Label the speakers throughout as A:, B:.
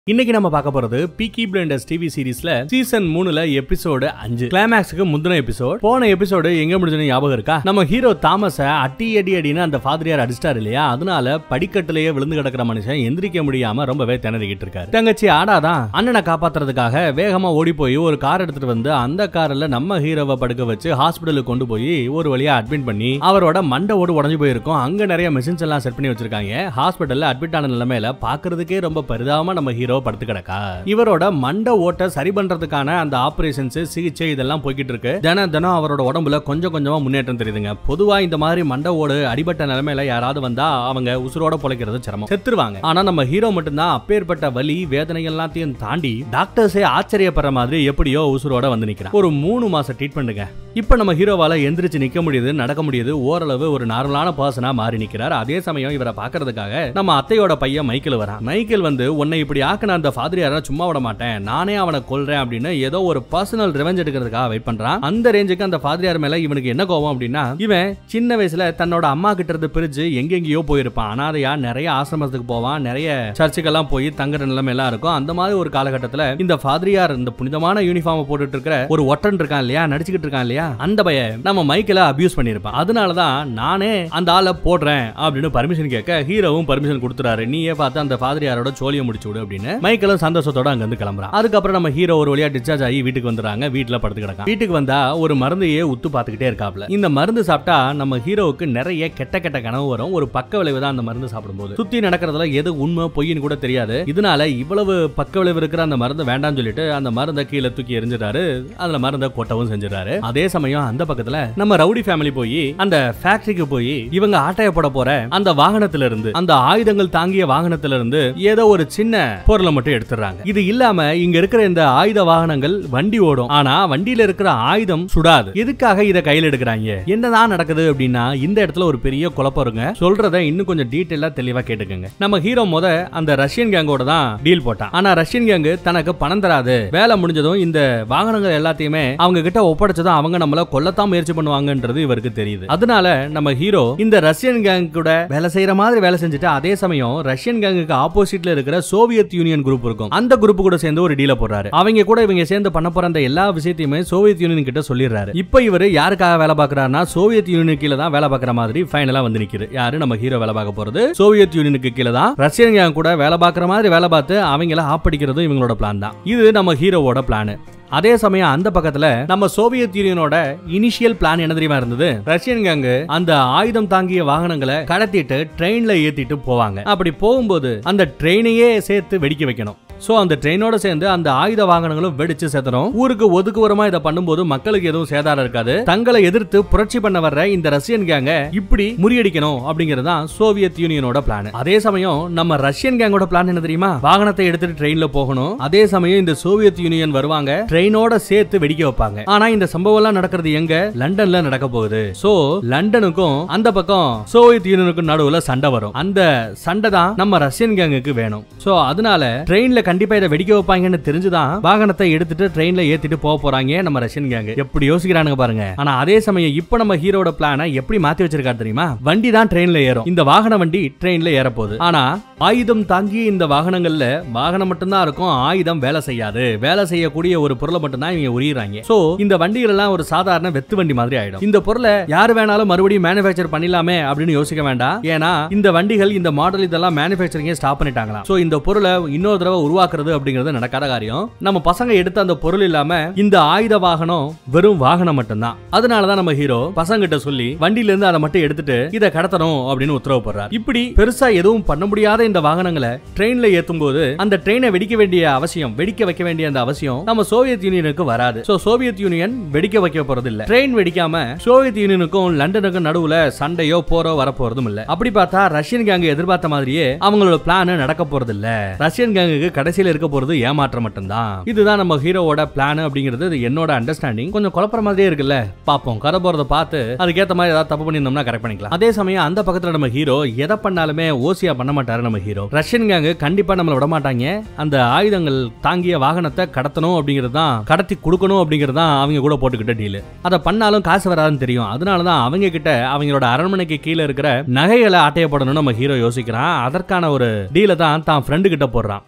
A: இன்னைக்கு நம்ம பார்க்க போறது பீக்கி பிளண்டர்ஸ் டிவி சீரிஸ்ல சீசன் மூணுல எபிசோடு அஞ்சு கிளைமேக்ஸுக்கு முந்தின எபிசோட் போன எபிசோடு எங்க முடிஞ்சது ஞாபகம் இருக்கா நம்ம ஹீரோ தாமஸ அட்டி அடி அடின்னு அந்த ஃபாதரியார் அடிச்சிட்டாரு இல்லையா அதனால படிக்கட்டுலயே விழுந்து கிடக்கிற மனுஷன் எந்திரிக்க முடியாம ரொம்பவே திணறிக்கிட்டு இருக்காரு தங்கச்சி ஆடாதான் அண்ணனை காப்பாத்துறதுக்காக வேகமா ஓடி போய் ஒரு கார் எடுத்துட்டு வந்து அந்த கார்ல நம்ம ஹீரோவை படுக்க வச்சு ஹாஸ்பிடலுக்கு கொண்டு போய் ஒரு வழியா அட்மிட் பண்ணி அவரோட மண்டை ஓடு உடஞ்சு போயிருக்கும் அங்க நிறைய மிஷின்ஸ் எல்லாம் செட் பண்ணி வச்சிருக்காங்க ஹாஸ்பிடல்ல அட்மிட் ஆன நிலைமையில பாக்குறதுக்கே ரொம்ப பரிதாபமா நம்ம ஹீரோ படுத்து கிடக்கா இவரோட மண்டை ஓட்ட சரி பண்றதுக்கான அந்த ஆபரேஷன்ஸ் சிகிச்சை இதெல்லாம் போய்கிட்டு இருக்கு தினம் தினம் அவரோட உடம்புல கொஞ்சம் கொஞ்சமா முன்னேற்றம் தெரியுதுங்க பொதுவா இந்த மாதிரி மண்டை ஓடு அடிபட்ட நிலைமையில யாராவது வந்தா அவங்க உசுரோட பொழைக்கிறது சிரமம் செத்துருவாங்க ஆனா நம்ம ஹீரோ மட்டும்தான் அப்பேற்பட்ட வலி வேதனை எல்லாத்தையும் தாண்டி டாக்டர்ஸே ஆச்சரியப்படுற மாதிரி எப்படியோ உசுரோட வந்து நிக்கிறான் ஒரு மூணு மாசம் ட்ரீட்மெண்ட்டுங்க இப்ப நம்ம ஹீரோவால எந்திரிச்சு நிக்க முடியுது நடக்க முடியுது ஓரளவு ஒரு நார்மலான பர்சனா மாறி நிக்கிறார் அதே சமயம் இவரை பாக்குறதுக்காக நம்ம அத்தையோட பையன் மைக்கேல் வரான் மைக்கேல் வந்து உன்னை இப்படி ஆக்கின அந்த ஃபாதரியார சும்மா விட மாட்டேன் நானே அவனை கொல்றேன் அப்படின்னு ஏதோ ஒரு பர்சனல் ரிவெஞ்ச் எடுக்கிறதுக்காக வெயிட் பண்றான் அந்த ரேஞ்சுக்கு அந்த ஃபாதரியார் மேல இவனுக்கு என்ன கோவம் அப்படின்னா இவன் சின்ன வயசுல தன்னோட அம்மா கிட்ட இருந்து பிரிஞ்சு எங்கெங்கேயோ போயிருப்பான் அனாதையா நிறைய ஆசிரமத்துக்கு போவான் நிறைய சர்ச்சுக்கெல்லாம் போய் தங்குற நிலைமை எல்லாம் இருக்கும் அந்த மாதிரி ஒரு காலகட்டத்துல இந்த ஃபாதரியார் இந்த புனிதமான யூனிஃபார்ம் போட்டுட்டு இருக்கிற ஒரு ஒட்டன் இருக்கான் இல்லையா நடிச்சுக்கிட்டு இருக்கான் இல்லையா அந்த பைய நம்ம மைக்கேல அபியூஸ் பண்ணிருப்பான் அதனாலதான் நானே அந்த ஆளை போடுறேன் அப்படின்னு பர்மிஷன் கேட்க ஹீரோவும் பர்மிஷன் கொடுத்துறாரு நீயே பார்த்து அந்த ஃபாதரியாரோட சோழியை முடிச்சு விடு அப்படின்னு மைக்கேலும் சந்தோஷத்தோட அங்க இருந்து கிளம்புறான் அதுக்கப்புறம் நம்ம ஹீரோ ஒரு வழியா டிஸ்சார்ஜ் ஆகி வீட்டுக்கு வந்துறாங்க வீட்டுல படுத்து கிடக்கான் வீட்டுக்கு வந்தா ஒரு மருந்தையே உத்து பார்த்துக்கிட்டே இருக்காப்ல இந்த மருந்து சாப்பிட்டா நம்ம ஹீரோவுக்கு நிறைய கெட்ட கெட்ட கனவு வரும் ஒரு பக்க விளைவு தான் அந்த மருந்து சாப்பிடும்போது சுத்தி நடக்கிறதுல எது உண்மை பொய்ன்னு கூட தெரியாது இதனால இவ்வளவு பக்க விளைவு இருக்கிற அந்த மருந்து வேண்டாம்னு சொல்லிட்டு அந்த மருந்தை கீழே தூக்கி எரிஞ்சிட்டாரு அதுல மருந்தை கொட்டவும் செஞ்சிடறாரு அதே சமயம் அந்த பக்கத்துல நம்ம ரவுடி ஃபேமிலி போய் அந்த ஃபேக்டரிக்கு போய் இவங்க ஆட்டைய போட போற அந்த வாகனத்துல இருந்து அந்த ஆயுதங்கள் தாங்கிய வாகனத்துல இருந்து ஏதோ ஒரு சின்ன பொருளை மட்டும் எடுத்துறாங்க இது இல்லாம இங்க இருக்கிற இந்த ஆயுத வாகனங்கள் வண்டி ஓடும் ஆனா வண்டியில இருக்கிற ஆயுதம் சுடாது எதுக்காக இத கையில எடுக்கிறாங்க என்னதான் நடக்குது அப்படின்னா இந்த இடத்துல ஒரு பெரிய குழப்பம் இருங்க சொல்றத இன்னும் கொஞ்சம் டீட்டெயிலா தெளிவா கேட்டுக்கங்க நம்ம ஹீரோ முத அந்த ரஷ்யன் கேங்கோட தான் டீல் போட்டான் ஆனா ரஷ்யன் கேங்கு தனக்கு பணம் தராது வேலை முடிஞ்சதும் இந்த வாகனங்கள் எல்லாத்தையுமே அவங்க கிட்ட ஒப்படைச்சதும் அவங்க நம்மள கொல்லத்தான் முயற்சி பண்ணுவாங்கன்றது இவருக்கு தெரியுது அதனால நம்ம ஹீரோ இந்த ரஷ்யன் கேங் கூட வேலை செய்யற மாதிரி வேலை செஞ்சுட்டு அதே சமயம் ரஷ்யன் கேங்குக்கு ஆப்போசிட்ல இருக்கிற சோவியத் யூனியன் குரூப் இருக்கும் அந்த குரூப் கூட சேர்ந்து ஒரு டீல போடுறாரு அவங்க கூட இவங்க சேர்ந்து பண்ண போற அந்த எல்லா விஷயத்தையுமே சோவியத் யூனியன் கிட்ட சொல்லிடுறாரு இப்போ இவர் யாருக்காக வேலை பார்க்கறாருன்னா சோவியத் யூனியன் கீழே தான் வேலை பார்க்குற மாதிரி ஃபைனலா வந்து நிக்குது யாரு நம்ம ஹீரோ வேலை பார்க்க போறது சோவியத் யூனியனுக்கு கீழே தான் ரஷ்யன் கேங் கூட வேலை பார்க்குற மாதிரி வேலை பார்த்து அவங்கள ஆப்படிக்கிறதும் இவங்களோட பிளான் தான் இது நம்ம ஹீரோவோட பிளான் அதே சமயம் அந்த பக்கத்துல நம்ம சோவியத் யூனியனோட இனிஷியல் பிளான் என்ன தெரியுமா இருந்தது ரஷ்யன் கேங்கு அந்த ஆயுதம் தாங்கிய வாகனங்களை கடத்திட்டு ட்ரெயின்ல ஏத்திட்டு போவாங்க அப்படி போகும்போது அந்த ட்ரெயினையே சேர்த்து வெடிக்க வைக்கணும் சோ அந்த ட்ரெயினோட சேர்ந்து அந்த ஆயுத வாகனங்களும் வெடிச்சு செத்துறோம் ஊருக்கு ஒதுக்குவரமா இதை பண்ணும்போது மக்களுக்கு எதுவும் சேதாரம் இருக்காது தங்களை எதிர்த்து புரட்சி பண்ண வர்ற இந்த ரஷ்யன் கேங்க இப்படி முறியடிக்கணும் அப்படிங்கிறது தான் சோவியத் யூனியனோட பிளான் அதே சமயம் நம்ம ரஷ்யன் கேங்கோட பிளான் என்ன தெரியுமா வாகனத்தை எடுத்துட்டு ட்ரெயின்ல போகணும் அதே சமயம் இந்த சோவியத் யூனியன் வருவாங்க ட்ரெயினோட சேர்த்து வெடிக்க வைப்பாங்க ஆனா இந்த சம்பவம் எல்லாம் நடக்கிறது எங்க லண்டன்ல நடக்க போகுது சோ லண்டனுக்கும் அந்த பக்கம் சோவியத் யூனியனுக்கும் நடுவுல சண்டை வரும் அந்த சண்டை தான் நம்ம ரஷ்யன் கேங்குக்கு வேணும் சோ அதனால ட்ரெயின்ல கண்டிப்பா இதை வெடிக்க வைப்பாங்கன்னு தெரிஞ்சுதான் வாகனத்தை எடுத்துட்டு ட்ரெயின்ல ஏத்திட்டு போக போறாங்க நம்ம ரஷ்யன் கேங் எப்படி யோசிக்கிறானுங்க பாருங்க ஆனா அதே சமயம் இப்ப நம்ம ஹீரோட பிளான எப்படி மாத்தி வச்சிருக்காரு தெரியுமா வண்டி தான் ட்ரெயின்ல ஏறும் இந்த வாகன வண்டி ட்ரெயின்ல ஏற போகுது ஆனா ஆயுதம் தாங்கிய இந்த வாகனங்கள்ல வாகனம் மட்டும்தான் இருக்கும் ஆயுதம் வேலை செய்யாது வேலை செய்யக்கூடிய ஒரு பொருளை மட்டும்தான் இவங்க உரியுறாங்க சோ இந்த வண்டிகள் எல்லாம் ஒரு சாதாரண வெத்து வண்டி மாதிரி ஆயிடும் இந்த பொருளை யாரு வேணாலும் மறுபடியும் மேனுஃபேக்சர் பண்ணிடலாமே அப்படின்னு யோசிக்க வேண்டாம் ஏன்னா இந்த வண்டிகள் இந்த மாடல் இதெல்லாம் மேனுஃபேக்சரிங்கே ஸ்டாப் பண்ணிட்டாங்களாம் சோ இந்த பொருளை இன்னொரு தடவை உருவாக்குறது அப்படிங்கிறது நடக்காத காரியம் நம்ம பசங்க எடுத்த அந்த பொருள் இல்லாம இந்த ஆயுத வாகனம் வெறும் வாகனம் மட்டும்தான் அதனாலதான் நம்ம ஹீரோ பசங்கிட்ட சொல்லி வண்டியில இருந்து அதை மட்டும் எடுத்துட்டு இதை கடத்தணும் அப்படின்னு உத்தரவு போடுறார் இப்படி பெருசா எதுவும் பண்ண முடியாத இந்த வாகனங்களை ட்ரெயின்ல ஏத்தும் போது அந்த ட்ரெயினை வெடிக்க வேண்டிய அவசியம் வெடிக்க வைக்க வேண்டிய அந்த அவசியம் நம்ம சோவியத் யூனியனுக்கு வராது சோ சோவியத் யூனியன் வெடிக்க வைக்க போறது இல்ல ட்ரெயின் வெடிக்காம சோவியத் யூனியனுக்கும் லண்டனுக்கும் நடுவுல சண்டையோ போரோ வர போறதும் இல்ல அப்படி பார்த்தா ரஷ்யன் கேங் எதிர்பார்த்த மாதிரியே அவங்களோட பிளான் நடக்க போறது இல்ல ரஷ்யன் கேங்குக்கு கடைசியில இருக்க போறது ஏமாற்றம் மட்டும்தான் இதுதான் நம்ம ஹீரோவோட பிளான் அப்படிங்கிறது இது என்னோட அண்டர்ஸ்டாண்டிங் கொஞ்சம் குழப்பற மாதிரியே இருக்குல்ல பாப்போம் கதை போறத பார்த்து அதுக்கேத்த மாதிரி ஏதாவது தப்பு பண்ணியிருந்தோம்னா கரெக்ட் பண்ணிக்கலாம் அதே சமயம் அந்த பக்கத்துல நம்ம ஹீரோ எதை பண்ணாலுமே ஓசியா பண்ண மாட்டாரு நம்ம ஹீரோ ரஷ்யன் கேங்கு கண்டிப்பா நம்மள விட மாட்டாங்க அந்த ஆயுதங்கள் தாங்கிய வாகனத்தை கடத்தணும் அப்படிங்கிறது தான் கடத்தி கொடுக்கணும் அப்படிங்கிறது தான் அவங்க கூட போட்டுக்கிட்ட டீல் அதை பண்ணாலும் காசு வராதுன்னு தெரியும் அதனால தான் அவங்க கிட்ட அவங்களோட அரண்மனைக்கு கீழே இருக்கிற நகைகளை ஆட்டைய போடணும்னு நம்ம ஹீரோ யோசிக்கிறான் அதற்கான ஒரு டீலை தான் தான் ஃப்ரெண்டு கிட்ட போடுறான் இந்த மாதிரி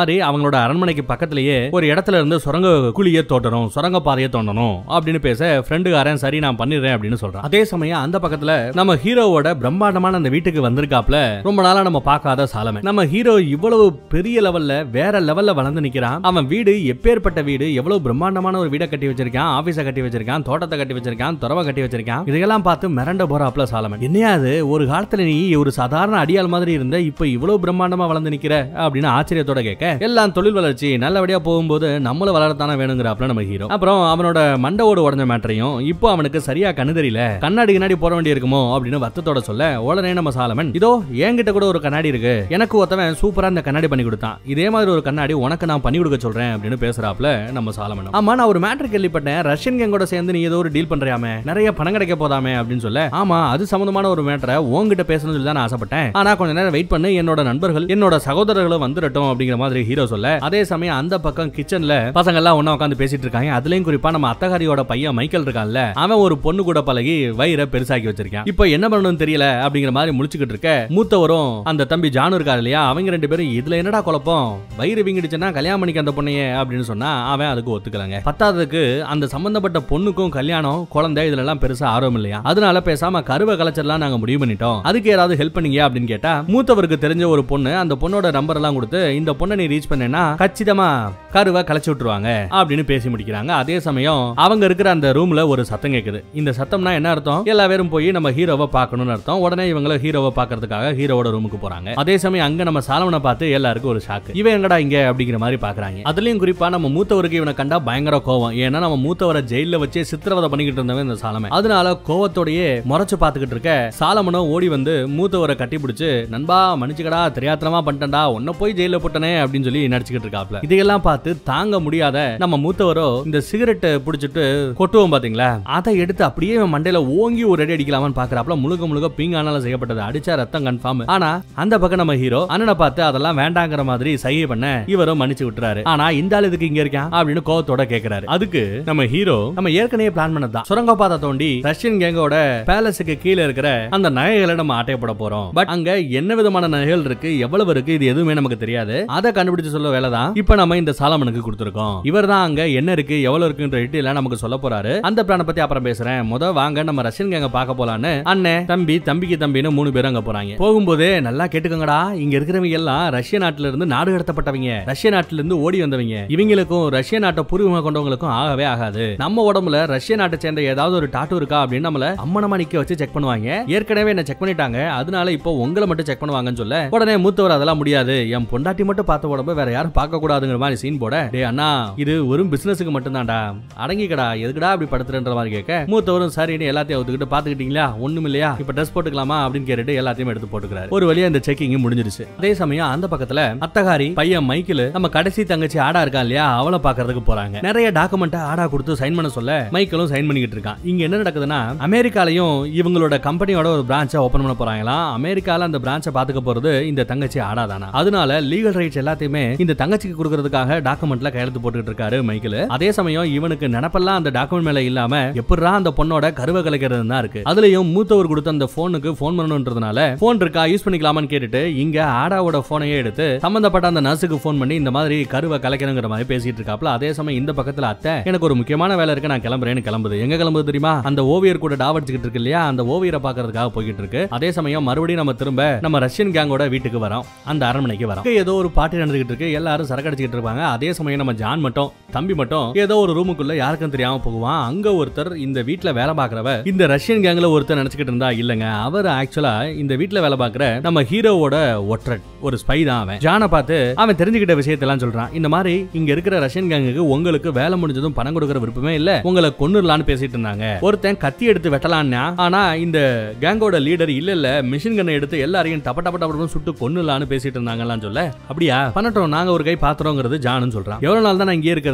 A: மாதிரி அவங்களோட அரண்மனைக்கு பக்கத்திலேயே ஒரு இடத்துல இருந்து சுரங்க குழியை தோட்டணும் சுரங்க பாதையை தோண்டணும் அப்படின்னு பேச ஃப்ரெண்டுக்காரன் சரி நான் பண்ணிடுறேன் அப்படின்னு சொல்றான் அதே சமயம் அந்த பக்கத்துல நம்ம ஹீரோவோட பிரம்மாண்டமான அந்த வீட்டுக்கு வந்திருக்காப்ல ரொம்ப நாளா நம்ம பார்க்காத சாலமன் நம்ம ஹீரோ இவ்வளவு பெரிய லெவல்ல வேற லெவல்ல வளர்ந்து நிக்கிறான் அவன் வீடு எப்பேற்பட்ட வீடு எவ்வளவு பிரம்மாண்டமான ஒரு வீடை கட்டி வச்சிருக்கான் ஆபீஸ கட்டி வச்சிருக்கான் தோட்டத்தை கட்டி வச்சிருக்கான் துறவை கட்டி வச்சிருக்கான் இதெல்லாம் பார்த்து மிரண்ட போறாப்ல சாலமன் என்னையா அது ஒரு காலத்துல நீ ஒரு சாதாரண அடியாள் மாதிரி இருந்த இப்ப இவ்வளவு பிரம்மாண்டமா வளர்ந்து நிக்கிற அப்படின்னு ஆச்சரியத்தோட கேட்க எல்லாம் தொழில் வளர்ச்சி நல்லபடியா போகும்போது நம்மள வளரத்தானே வேணுங்கிறாப்ல நம்ம ஹீரோ அப்புறம் அவனோட மண்டவோடு உடஞ்ச மேட்டரையும் இப்போ அவனுக்கு சரியா கண்ணு தெரியல கண்ணாடி கண்ணாடி போட வேண்டி இருக்குமோ அப்படின்னு வருத்தத்தோட சொல்ல உடனே நம்ம சாலமன் இதோ என்கிட்ட கூட ஒரு கண்ணாடி இருக்கு எனக்கு ஒருத்தவன் சூப்பரா இந்த கண்ணாடி பண்ணி கொடுத்தான் இதே மாதிரி ஒரு கண்ணாடி உனக்கு நான் பண்ணி கொடுக்க சொல்றேன் அப்படின்னு பேசுறாப்ல நம்ம சாலமன் ஆமா நான் ஒரு மேட்டர் கேள்விப்பட்டேன் ரஷ்யன் கேங்கோட சேர்ந்து நீ ஏதோ ஒரு டீல் பண்றியாமே நிறைய பணம் கிடைக்க போதாமே அப்படின்னு சொல்ல ஆமா அது சம்பந்தமான ஒரு மேட்டரை உன்கிட்ட பேசணும்னு சொல்லி தான் நான் ஆசைப்பட்டேன் ஆனா கொஞ்ச நேரம் வெயிட் பண்ணு என்னோட நண்பர்கள் என்னோட சகோதரர்களும் வந்துடட்டும் அப்படிங்கிற மாதிரி ஹீரோ சொல்ல அதே சமயம் அந்த பக்கம் கிச்சன்ல பசங்க எல்லாம் ஒண்ணா உட்காந்து பேசிட்டு இருக்காங்க அதுலயும் குறிப்பா நம்ம அத்தகாரியோட பையன் மைக்கேல் இருக்கான்ல அவன் ஒரு பொண்ணு கூட பழகி வயிறை பெருசாக்கி வச்சிருக்கான் இப்போ என்ன பண்ணணும்னு தெரியல அப்படிங்கிற மாதிரி முழிச்சுக்கிட்டு இருக்க மூத்தவரும் அந்த தம்பி ஜானு இருக்காரு இல்லையா அவங்க ரெண்டு பேரும் இதுல என்னடா குழப்பம் வயிறு வீங்கிடுச்சுன்னா கல்யாணம் பண்ணிக்க அந்த பொண்ணையே அப்படின்னு சொன்னா அவன் அதுக்கு ஒத்துக்கலங்க பத்தாவதுக்கு அந்த சம்பந்தப்பட்ட பொண்ணுக்கும் கல்யாணம் குழந்தை இதுல எல்லாம் பெருசா ஆர்வம் இல்லையா அதனால பேசாம கருவை கலைச்சிடலாம் நாங்க முடிவு பண்ணிட்டோம் அதுக்கு யாராவது ஹெல்ப் பண்ணீங்க அப்படின்னு கேட்டா மூத்தவருக்கு தெரிஞ்ச ஒரு பொண்ணு அந்த பொண்ணோட நம்பர் எல்லாம் கொடுத்து இந்த பொண்ணை நீ ரீச் பண்ணேன்னா கச்சிதமா கருவை கலைச்சு விட்டுருவாங்க அப்படின்னு பேசி முடிக்கிறாங்க அதே சமயம் அவங்க இருக்கிற அந்த ரூம்ல ஒரு சத்தம் கேக்குது இந்த சத்தம்னா என்ன அர்த்தம் எல்லா பேரும் போய் நம்ம ஹீரோவை பார்க்கணும்னு அர்த்தம் உடனே இவங்கள ஹீரோவை பார்க்கறதுக்காக ஹீரோவோட ரூமுக்கு போறாங்க அதே சமயம் அங்க நம்ம சாலமனை பார்த்து எல்லாருக்கும் ஒரு ஷாக் இவன் எங்கடா இங்க அப்படிங்கிற மாதிரி பாக்குறாங்க அதுலயும் குறிப்பா நம்ம மூத்தவருக்கு இவனை கண்டா பயங்கர கோவம் ஏன்னா நம்ம மூத்தவரை ஜெயில வச்சே சித்திரவதை பண்ணிக்கிட்டு இருந்தவன் இந்த சாலமன் அதனால கோவத்தோடயே முறைச்சு பார்த்துக்கிட்டு இருக்க சாலமனும் ஓடி வந்து மூத்தவரை கட்டி பிடிச்சு நண்பா மன்னிச்சுக்கடா தெரியாத்தனமா பண்ணிட்டேன்டா உன்ன போய் ஜெயில போட்டனே அப்படின்னு சொல்லி நடிச்சுக்கிட்டு இருக்காப்ல இதையெல்லாம் பார்த்து தாங்க முடியாத நம்ம மூத்தவரோ இந்த சிகரெட் பிடிச்சிட்டு கொட்டுவோம் பாத்தீங்களா அதை எடுத்து அப்படியே இவன் மண்டையில ஓங்கி ஒரு அடி அடிக்கலாமான்னு பாக்குறாப்ல முழுக்க முழுக்க பீங்கானால செய்யப்பட்டது அடிச்சா ரத்தம் கன்ஃபார்ம் ஆனா அந்த பக்கம் நம்ம ஹீரோ அண்ணனை பார்த்து அதெல்லாம் வேண்டாங்கிற மாதிரி சைகை பண்ண இவரும் மன்னிச்சு விட்டுறாரு ஆனா இந்த ஆள் இதுக்கு இங்க இருக்கான் அப்படின்னு கோவத்தோட கேக்குறாரு அதுக்கு நம்ம ஹீரோ நம்ம ஏற்கனவே பிளான் பண்ணதான் சுரங்கப்பாதை தோண்டி ரஷ்யன் கேங்கோட பேலஸுக்கு கீழே இருக்கிற அந்த நகைகளை நம்ம ஆட்டையப்பட போறோம் பட் அங்க என்ன விதமான நகைகள் இருக்கு எவ்வளவு இருக்கு இது எதுவுமே நமக்கு தெரியாது அதை கண்டுபிடிச்சு சொல்ல வேலை தான் இப்ப நம்ம இந்த சாலமனுக்கு கொடுத்துருக்கோம் இவர் தான் அங்க என்ன இருக்கு எவ்வளவு இருக்குன்ற டீட்டெயிலா நமக்கு சொல்ல போறாரு அந்த பிளான பத்தி அப்புறம் பேசுறேன் முத வாங்க நம்ம ரஷ்யன் கேங்க பார்க்க போலான்னு அண்ணன் தம்பி தம்பிக்கு தம்பின்னு மூணு பேரும் அங்க போறாங்க போகும்போதே நல்லா கேட்டுக்கோங்கடா இங்க இருக்கிறவங்க எல்லாம் ரஷ்ய நாட்டுல இருந்து நாடு கடத்தப்பட்டவங்க ரஷ்ய நாட்டுல இருந்து ஓடி வந்தவங்க இவங்களுக்கும் ரஷ்ய நாட்டை பூர்வீகமா கொண்டவங்களுக்கும் ஆகவே ஆகாது நம்ம உடம்புல ரஷ்ய நாட்டை சேர்ந்த ஏதாவது ஒரு டாட்டு இருக்கா அப்படின்னு நம்மள அம்மனமா நிக்க வச்சு செக் பண்ணுவாங்க ஏற்கனவே என்ன செக் பண்ணிட்டாங்க அதனால இப்போ உங்களை மட்டும் செக் பண்ணுவாங்கன்னு சொல்ல உடனே மூத்தவர் அதெல்லாம் முடியாது என் பொண்டாட்டி மட்டும் பார்த்த உடம்பு வேற யாரும் பார்க்க கூடாதுங்கிற மாதிரி சீன் போட டே அண்ணா இது வெறும் பிசினஸுக்கு மட்டும்தான்டா அடங்கிக்கடா எதுக்குடா அப்படி படுத்துறன்ற மாதிரி கேட்க மூத்தவரும் சரின்னு எல்லாத்தையும் ஒத்துக்கிட்டு பாத்துக்கிட்டீங்களா ஒண்ணும் இல்லையா இப்ப ட்ரெஸ் போட்டுக்கலாமா அப்படின்னு கேட்டுட்டு எல்லாத்தையும் எடுத்து போட்டுக்கிறாரு ஒரு வழியா இந்த செக்கிங் முடிஞ்சிருச்சு அதே சமயம் அந்த பக்கத்துல அத்தகாரி பையன் மைக்கிள் நம்ம கடைசி தங்கச்சி ஆடா இருக்கா இல்லையா அவளை பாக்குறதுக்கு போறாங்க நிறைய டாக்குமெண்ட் ஆடா கொடுத்து சைன் பண்ண சொல்ல மைக்கிளும் சைன் பண்ணிக்கிட்டு இருக்கான் இங்க என்ன நடக்குதுன்னா அமெரிக்காலையும் இவங்களோட கம்பெனியோட ஒரு பிரான்ச்சை ஓபன் பண்ண போறாங்களாம் அமெரிக்கால அந்த பிரான்ச்சை பாத்துக்க போறது இந்த தங்கச்சி ஆடா தானா அதனால லீகல் ரைட்ஸ் எல்லாத்தையுமே இந்த தங்கச்சிக்கு கொடுக்கறதுக்காக டாக்குமெண்ட்ல கையெழுத்து போட்டுட்டு இருக்காரு மைக்கிள் அதே சமயம் இவனுக்கு நினப்பெல்லாம் அந்த டாக்குமெண்ட் மேல இல்லாம எப்படிரா அந்த பொண்ணோட கருவை கலைக்கிறது தான் இருக்கு அதுலயும் மூத்தவர் கொடுத்த அந்த போனுக்கு போன் பண்ணணும்ன்றதுனால போன் இருக்கா யூஸ் பண்ணிக்கலாமான்னு கேட்டுட்டு இங்க ஆடாவோட போனையே எடுத்து சம்பந்தப்பட்ட அந்த நர்ஸுக்கு போன் பண்ணி இந்த மாதிரி கருவை கலைக்கணுங்கிற மாதிரி பேசிட்டு இருக்காப்ல அதே சமயம் இந்த பக்கத்துல அத்தை எனக்கு ஒரு முக்கியமான வேலை இருக்கு நான் கிளம்புறேன்னு கிளம்புது எங்க கிளம்புது தெரியுமா அந்த ஓவியர் கூட டாவடிச்சுக்கிட்டு இருக்கு இல்லையா அந்த ஓவியரை பாக்குறதுக்காக போய்கிட்டு இருக்கு அதே சமயம் மறுபடியும் நம்ம திரும்ப நம்ம ரஷ்யன் கேங்கோட வீட்டுக்கு வரோம் அந்த அரண்மனைக்கு வரோம் இங்க ஏதோ ஒரு பாட்டி நடந்துகிட்டு இருக்கு எல்லாரும் சரக்கு அடிச்சுக்கிட்டு இருப்பாங்க அதே சமயம் நம்ம ஜான் மட்டும் தம்பி மட்டும் ஏதோ ஒரு ரூமுக்குள்ள யாருக்கும் தெரியாம போகுவான் அங்க ஒருத்தர் இந்த வீட்ல வேலை பாக்குறவ இந்த ரஷ்யன் கேங்ல ஒருத்தர் நினைச்சுக்கிட்டு இருந்தா இல்லங்க அவர் ஆக்சுவலா இந்த வீட்ல வேலை பாக்குற நம்ம ஹீரோவோட ஒற்றன் ஒரு ஸ்பை தான் அவன் ஜானை பார்த்து அவன் தெரிஞ்சுக்கிட்ட விஷயத்தெல்லாம் சொல்றான் இந்த மாதிரி இங்க இருக்கிற ரஷ்யன் கேங்குக்கு உங்களுக்கு வேலை முடிஞ்சதும் பணம் கொடுக்கற விருப்பமே இல்ல உங்களை கொன்னுடலான்னு பேசிட்டு இருந்தாங்க ஒருத்தன் கத்தி எடுத்து வெட்டலான்னா ஆனா இந்த கேங்கோட லீடர் இல்ல இல்ல மிஷின் கண்ணை எடுத்து எல்லாரையும் டப்ப டப்ப டப்ப சுட்டு கொன்னுலான்னு பேசிட்டு இருந்தாங்கலாம் சொல்ல அப்படியா பண்ணட்டும் நாங்க ஒரு கை பாத்துறோங்கிறது ஜானுன்னு சொல்றான் எவ்வளவு நாள் தான் நான் இங்கே இருக்கிறது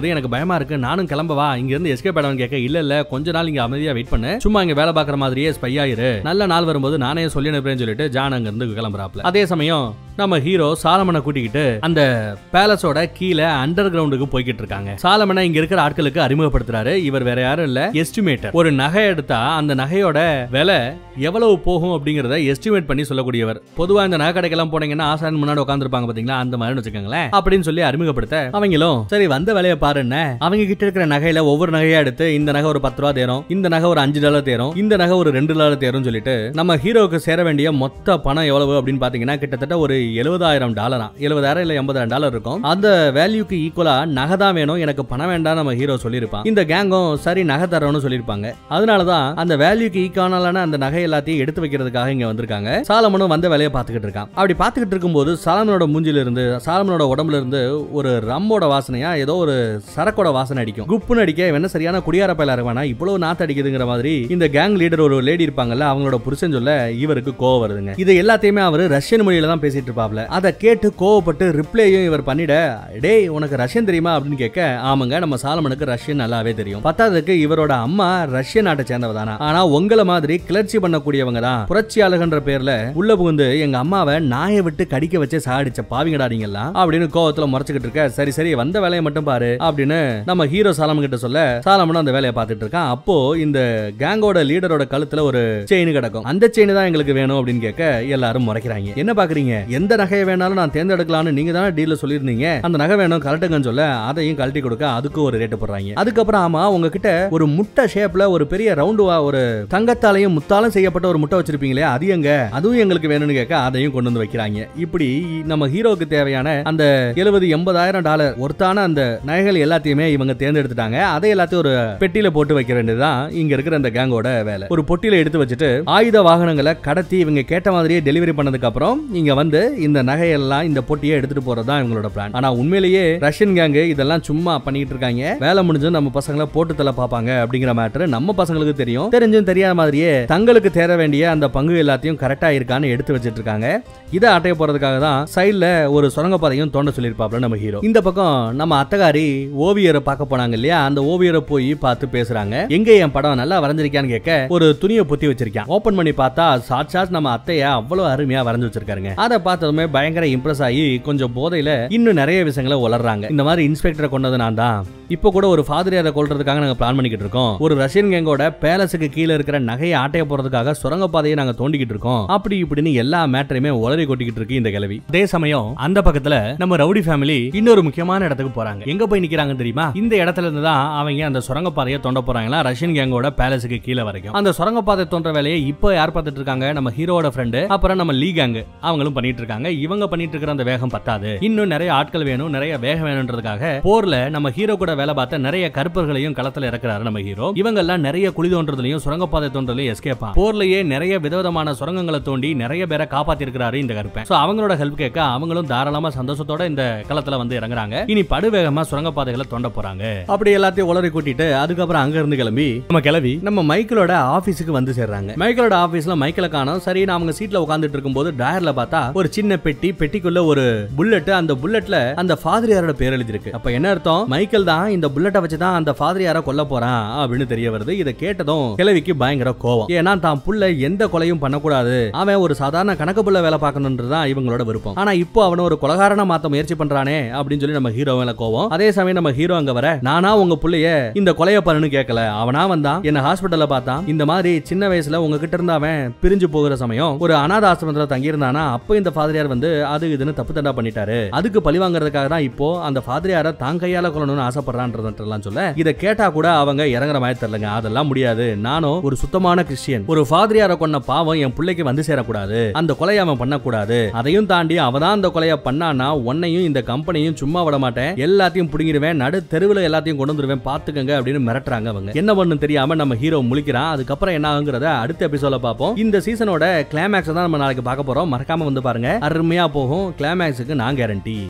A: வருது எனக்கு பயமா இருக்கு நானும் கிளம்பவா இங்க இருந்து எஸ்கேப் ஆடவன் கேட்க இல்ல இல்ல கொஞ்ச நாள் இங்க அமைதியா வெயிட் பண்ணு சும்மா இங்க வேலை பாக்குற மாதிரியே ஸ்பை ஆயிரு நல்ல நாள் வரும்போது நானே சொல்லி அனுப்புறேன்னு சொல்லிட்டு ஜான் அங்க இருந்து கிளம்புறாப்ல அதே சமயம் நம்ம ஹீரோ சாலமனை கூட்டிக்கிட்டு அந்த பேலஸோட கீழே அண்டர் கிரவுண்டுக்கு போய்கிட்டு இருக்காங்க சாலமனை இங்க இருக்கிற ஆட்களுக்கு அறிமுகப்படுத்துறாரு இவர் வேற யாரும் இல்ல எஸ்டிமேட்டர் ஒரு நகை எடுத்தா அந்த நகையோட விலை எவ்வளவு போகும் அப்படிங்கறத எஸ்டிமேட் பண்ணி சொல்லக்கூடியவர் பொதுவா இந்த நகை கடைக்கெல்லாம் போனீங்கன்னா ஆசான் முன்னாடி உட்காந்துருப்பாங்க பாத்தீங்களா அந்த மாதிரி வச்சுக்கோங்களேன் அப்படின்னு சொல்லி அறிமுகப்படுத்த அவங்களும் சரி வந்த வேலையை பாருன்னு அவங்க கிட்ட இருக்கிற நகையில ஒவ்வொரு நகையா எடுத்து இந்த நகை ஒரு பத்து ரூபா தேரும் இந்த நகை ஒரு அஞ்சு டாலர் தேரும் இந்த நகை ஒரு ரெண்டு டாலர் தேரும் சொல்லிட்டு நம்ம ஹீரோவுக்கு சேர வேண்டிய மொத்த பணம் எவ்வளவு அப்படின்னு பாத்தீங்கன்னா கிட்டத்தட்ட ஒரு எழுபதாயிரம் டாலரா எழுபதாயிரம் இல்ல எண்பதாயிரம் டாலர் இருக்கும் அந்த வேல்யூக்கு ஈக்குவலா நகை தான் வேணும் எனக்கு பணம் வேண்டாம் நம்ம ஹீரோ சொல்லியிருப்பான் இந்த கேங்கும் சரி நகை தரோம்னு சொல்லியிருப்பாங்க அதனாலதான் அந்த வேல்யூக்கு ஈக்குவலான அந்த நகை எல்லாத்தையும் எடுத்து வைக்கிறதுக்காக இங்க வந்திருக்காங்க சாலமனும் வந்த வேலையை பார்த்துக்கிட்டு இருக்கான் அப்படி பார்த்துக்கிட்டு இருக்கும்போது சாலமனோட மூஞ்சில இருந்து சாலமனோட உடம்புல இருந்து ஒரு ரம்மோட வாசனையா ஏதோ ஒரு சரக்கோட வாசனை அடிக்கும் குப்புன்னு அடிக்க இவன் என்ன சரியான குடியார பயில இருக்கானா இவ்வளவு நாத்து அடிக்குதுங்கிற மாதிரி இந்த கேங் லீடர் ஒரு லேடி இருப்பாங்கல்ல அவங்களோட புருஷன் சொல்ல இவருக்கு கோவம் வருதுங்க இது எல்லாத்தையுமே அவர் ரஷ்யன் மொழியில தான் பேசிட்டு இருப்பாப்ல அதை கேட்டு கோவப்பட்டு ரிப்ளையும் இவர் பண்ணிட டேய் உனக்கு ரஷ்யன் தெரியுமா அப்படின்னு கேட்க ஆமாங்க நம்ம சாலமனுக்கு ரஷ்யன் நல்லாவே தெரியும் பத்தாவதுக்கு இவரோட அம்மா ரஷ்ய நாட்டை சேர்ந்தவ தானா ஆனா உங்களை மாதிரி கிளர்ச்சி பண்ணக்கூடியவங்க தான் புரட்சியாளர்ன்ற பேர்ல உள்ள புகுந்து எங்க அம்மாவை நாயை விட்டு கடிக்க வச்சு சாடிச்ச பாவிங்கடா நீங்கெல்லாம் அப்படின்னு கோவத்துல முறைச்சுக்கிட்டு இருக்க சரி சரி வந்த வேலையை மட்டும் பாரு அப்படின்னு நம்ம ஹீரோ சாலமன் கிட்ட சொல்ல சாலமனும் அந்த வேலையை பார்த்துட்டு இருக்கான் அப்போ இந்த கேங்கோட லீடரோட கழுத்துல ஒரு செயின் கிடக்கும் அந்த செயின் தான் எங்களுக்கு வேணும் அப்படின்னு கேட்க எல்லாரும் முறைக்கிறாங்க என்ன பாக்குறீங்க எந்த நகையை வேணாலும் நான் தேர்ந்தெடுக்கலாம்னு நீங்க தானே டீல்ல சொல்லியிருந்தீங்க அந்த நகை வேணும் கலட்டுங்கன்னு சொல்ல அதையும் கழட்டி கொடுக்க அதுக்கு ஒரு ரேட்டு போடுறாங்க அதுக்கப்புறம் ஆமா உங்ககிட்ட ஒரு முட்டை ஷேப்ல ஒரு பெரிய ரவுண்டு ஒரு தங்கத்தாலையும் முத்தாலும் செய்யப்பட்ட ஒரு முட்டை வச்சிருப்பீங்களே அது எங்க அதுவும் எங்களுக்கு வேணும்னு கேட்க அதையும் கொண்டு வந்து வைக்கிறாங்க இப்படி நம்ம ஹீரோவுக்கு தேவையான அந்த எழுபது எண்பதாயிரம் டாலர் ஒருத்தான அந்த நகைகள் எல்லாத்தையுமே இவங்க தேர்ந்தெடுத்துட்டாங்க அதை எல்லாத்தையும் ஒரு பெட்டியில போட்டு வைக்க வேண்டியதுதான் இங்க இருக்கிற அந்த கேங்கோட வேலை ஒரு பொட்டியில எடுத்து வச்சுட்டு ஆயுத வாகனங்களை கடத்தி இவங்க கேட்ட மாதிரியே டெலிவரி பண்ணதுக்கு அப்புறம் இங்க வந்து இந்த நகையெல்லாம் இந்த பொட்டியை எடுத்துட்டு போறதுதான் இவங்களோட பிளான் ஆனா உண்மையிலேயே ரஷ்யன் கேங்கு இதெல்லாம் சும்மா பண்ணிட்டு இருக்காங்க வேலை முடிஞ்சு நம்ம பசங்களை போட்டு தலை பார்ப்பாங்க அப்படிங்கிற மேட்டர் நம்ம பசங்களுக்கு தெரியும் தெரிஞ்சும் தெரியாத மாதிரியே தங்களுக்கு தேர வேண்டிய அந்த பங்கு எல்லாத்தையும் கரெக்டா இருக்கான்னு எடுத்து வச்சிட்டு இருக்காங்க இதை அட்டைய போறதுக்காக தான் சைடுல ஒரு சுரங்கப்பாதையும் தோண்ட சொல்லியிருப்பாப்ல நம்ம ஹீரோ இந்த பக்கம் நம்ம அத்தகாரி ஓவியரை பார்க்க போனாங்க இல்லையா அந்த ஓவியரை போய் பார்த்து பேசுறாங்க எங்க என் படம் நல்லா வரைஞ்சிருக்கான்னு கேட்க ஒரு துணியை பொத்தி வச்சிருக்கான் ஓபன் பண்ணி பார்த்தா சாட்சாத் நம்ம அத்தைய அவ்வளவு அருமையா வரைஞ்சு வச்சிருக்காருங்க அதை பார்த்ததுமே பயங்கர இம்ப்ரெஸ் ஆகி கொஞ்சம் போதையில இன்னும் நிறைய விஷயங்களை வளர்றாங்க இந்த மாதிரி இன்ஸ்பெக்டரை கொண்டது நான் தான் இப்போ கூட ஒரு ஃபாதரியாரை கொல்றதுக்காக நாங்க பிளான் பண்ணிக்கிட்டு இருக்கோம் ஒரு ரஷ்யன் கேங்கோட பேலஸுக்கு கீழே இருக்கிற நகையை ஆட்டைய போறதுக்காக சுரங்கப்பாதையை நாங்க தோண்டிக்கிட்டு இருக்கோம் அப்படி இப்படின்னு எல்லா மேட்டரையுமே உளறி கொட்டிக்கிட்டு இருக்கு இந்த கிழவி அதே சமயம் அந்த பக்கத்துல நம்ம ரவுடி ஃபேமிலி இன்னொரு முக்கியமான இடத்துக்கு போறாங்க எங்க போய் நிக்கிறாங்க தெரியுமா இந்த இடத்துல இருந்து தான் அவங்க அந்த சுரங்கப்பாதையை தோண்ட போறாங்களா ரஷ்யன் கேங்கோட பேலஸுக்கு கீழே வரைக்கும் அந்த சுரங்கப்பாதை தோன்ற வேலையை இப்போ யார் பார்த்துட்டு இருக்காங்க நம்ம ஹீரோட ஃப்ரெண்டு அப்புறம் நம்ம லீ கேங் அவங்களும் பண்ணிட்டு இருக்காங்க இவங்க பண்ணிட்டு இருக்கிற அந்த வேகம் பத்தாது இன்னும் நிறைய ஆட்கள் வேணும் நிறைய வேகம் வேணும்ன்றதுக்காக போர்ல நம்ம ஹீரோ கூட வேலை பார்த்த நிறைய கருப்பர்களையும் களத்துல இறக்குறாரு நம்ம ஹீரோ இவங்க எல்லாம் நிறைய குழி தோன்றதுலயும் சுரங்கப்பாதை தோன்றதுலயும் எஸ்கேப்பா போர்லயே நிறைய விதவிதமான சுரங்கங்களை தோண்டி நிறைய பேரை காப்பாத்தி இருக்கிறாரு இந்த கருப்பன் சோ அவங்களோட ஹெல்ப் கேட்க அவங்களும் தாராளமா சந்தோஷத்தோட இந்த களத்துல வந்து இறங்குறாங்க இனி படுவேகமா சுரங்கப்பாதைகளை தோண்ட போறாங்க அப்படி எல்லாத்தையும் உளறி கூட்டிட்டு அதுக்கப்புறம் அங்க இருந்து கிளம்பி நம்ம கிளம்பி நம்ம மைக்கிளோட ஆபீஸுக்கு வந்து சேர்றாங்க மைக்கிளோட ஆபீஸ்ல மைக்கிள காணோம் சரி நான் அவங்க சீட்ல உட்கார்ந்துட்டு இருக்கும்போது டயர்ல பார்த்தா ஒரு சின்ன பெட்டி பெட்டிக்குள்ள ஒரு புல்லட் அந்த புல்லட்ல அந்த ஃபாதரியாரோட பேர் எழுதிருக்கு அப்ப என்ன அர்த்தம் மைக்கேல் தான் இந்த புல்லட்டை வச்சு தான் அந்த ஃபாதரியார கொல்ல போறான் அப்படின்னு தெரிய வருது இதை கேட்டதும் கிழவிக்கு பயங்கர கோவம் ஏன்னா தான் புள்ள எந்த கொலையும் பண்ணக்கூடாது அவன் ஒரு சாதாரண கணக்கு புள்ள வேலை பார்க்கணுன்றதுதான் இவங்களோட விருப்பம் ஆனா இப்போ அவனை ஒரு கொலகாரனா மாத்த முயற்சி பண்றானே அப்படின்னு சொல்லி நம்ம ஹீரோ மேல கோவம் அதே சமயம் நம்ம ஹீரோ அங்க வர நானா உங்க புள்ளைய இந்த கொலைய பண்ணுன்னு கேட்கல அவனா வந்தான் என்ன ஹாஸ்பிட்டல்ல பார்த்தான் இந்த மாதிரி சின்ன வயசுல உங்ககிட்ட இருந்து அவன் பிரிஞ்சு போகிற சமயம் ஒரு அனாத ஆசிரமத்துல தங்கியிருந்தானா அப்போ இந்த ஃபாதரியார் வந்து அது இதுன்னு தப்பு தண்டா பண்ணிட்டாரு அதுக்கு பழி வாங்குறதுக்காக தான் இப்போ அந்த ஃபாதரியார தான் கையால கொள்ளணும்னு ஆசைப்படுறான்றதெல்லாம் சொல்ல இதை கேட்டா கூட அவங்க இறங்குற மாதிரி தெரியலங்க அதெல்லாம் முடியாது நானும் ஒரு சுத்தமான கிறிஸ்டியன் ஒரு ஃபாதரியார கொன்ன பாவம் என் பிள்ளைக்கு வந்து சேரக்கூடாது அந்த கொலையை அவன் பண்ணக்கூடாது அதையும் தாண்டி அவதான் அந்த கொலையை பண்ணானா உன்னையும் இந்த கம்பெனியும் சும்மா விட மாட்டேன் எல்லாத்தையும் புடுங்கிடுவேன் நடு தெருவில் எல்லாத்தையும் கொண்டு வந்துருவேன் பாத்துக்கங்க அப்படின்னு மிரட்டுறாங்க அவங்க என்ன பண்ணு தெரியாம நம்ம ஹீரோ முழிக்கிறான் அதுக்கப்புறம் என்ன ஆகுங்கிறத அடுத்த எபிசோட பார்ப்போம் இந்த சீசனோட கிளைமேக்ஸ் தான் நம்ம நாளைக்கு பார்க்க போறோம் மறக்காம வந்து பாருங்க அருமையா போகும் கிளைமேக்ஸுக்கு நான் கேரண்டி